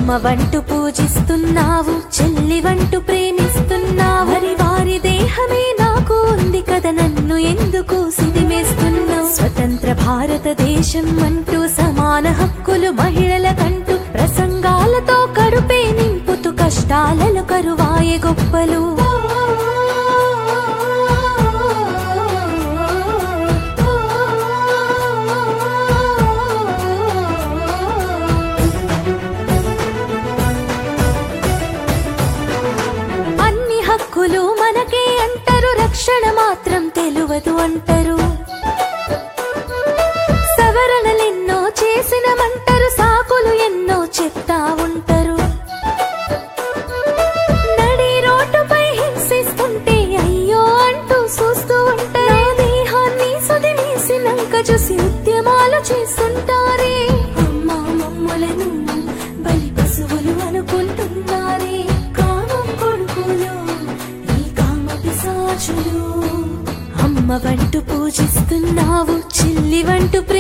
అమ్మ వంటూ పూజిస్తున్నావు చెల్లి వంటూ ప్రేమిస్తున్నావు మరి వారి దేహమే నాకు ఉంది కదా నన్ను ఎందుకు సిదిమేస్తున్నావు స్వతంత్ర భారతదేశం అంటూ సమాన హక్కులు మహిళలకంటూ ప్రసంగాలతో కడుపే నింపుతూ కష్టాలలో కరువాయే గొప్పలు అన్ని హక్కులు మనకే అంటారు రక్షణ మాత్రం తెలువదు అంటారు సవరణలెన్నో చేసినమంటారు సాకులు ఎన్నో చెప్తా ఉంటారు నడి రోడ్డుపై హింసిస్తుంటే అయ్యో అంటూ చూస్తూ ఉంటారు నా దేహాన్ని సుదిమేసినాక చూసి ఉద్యమాలు చేస్తుంటారే అమ్మా మమ్మలను బలి పశువులు అనుకుంటున్నారే కామం కొడుకులు ఈ కామ పిశాచులు అమ్మ వంటూ పూజిస్తున్నావు చెల్లి వంటూ ప్రే